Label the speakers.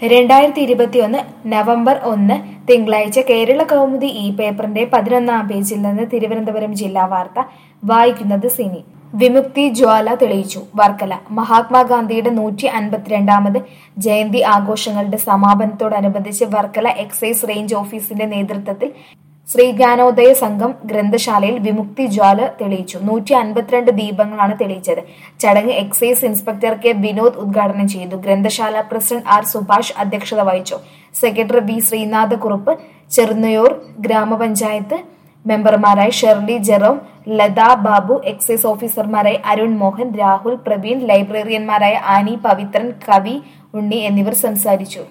Speaker 1: രണ്ടായിരത്തി ഇരുപത്തിയൊന്ന് നവംബർ ഒന്ന് തിങ്കളാഴ്ച കേരള കൗമുദി ഈ പേപ്പറിന്റെ പതിനൊന്നാം പേജിൽ നിന്ന് തിരുവനന്തപുരം ജില്ലാ വാർത്ത വായിക്കുന്നത് സിനി വിമുക്തി ജ്വാല തെളിയിച്ചു വർക്കല മഹാത്മാഗാന്ധിയുടെ നൂറ്റി അൻപത്തിരണ്ടാമത് ജയന്തി ആഘോഷങ്ങളുടെ സമാപനത്തോടനുബന്ധിച്ച് വർക്കല എക്സൈസ് റേഞ്ച് ഓഫീസിന്റെ നേതൃത്വത്തിൽ ശ്രീജ്ഞാനോദയ സംഘം ഗ്രന്ഥശാലയിൽ വിമുക്തി ജ്വാല തെളിയിച്ചു നൂറ്റി അൻപത്തിരണ്ട് ദീപങ്ങളാണ് തെളിയിച്ചത് ചടങ്ങ് എക്സൈസ് ഇൻസ്പെക്ടർ കെ വിനോദ് ഉദ്ഘാടനം ചെയ്തു ഗ്രന്ഥശാല പ്രസിഡന്റ് ആർ സുഭാഷ് അധ്യക്ഷത വഹിച്ചു സെക്രട്ടറി ബി ശ്രീനാഥകുറുപ്പ് ചെറുന്നയൂർ ഗ്രാമപഞ്ചായത്ത് മെമ്പർമാരായ ഷെർലി ജെറോം ലതാ ബാബു എക്സൈസ് ഓഫീസർമാരായ അരുൺ മോഹൻ രാഹുൽ പ്രവീൺ ലൈബ്രറിയന്മാരായ ആനി പവിത്രൻ കവി ഉണ്ണി എന്നിവർ സംസാരിച്ചു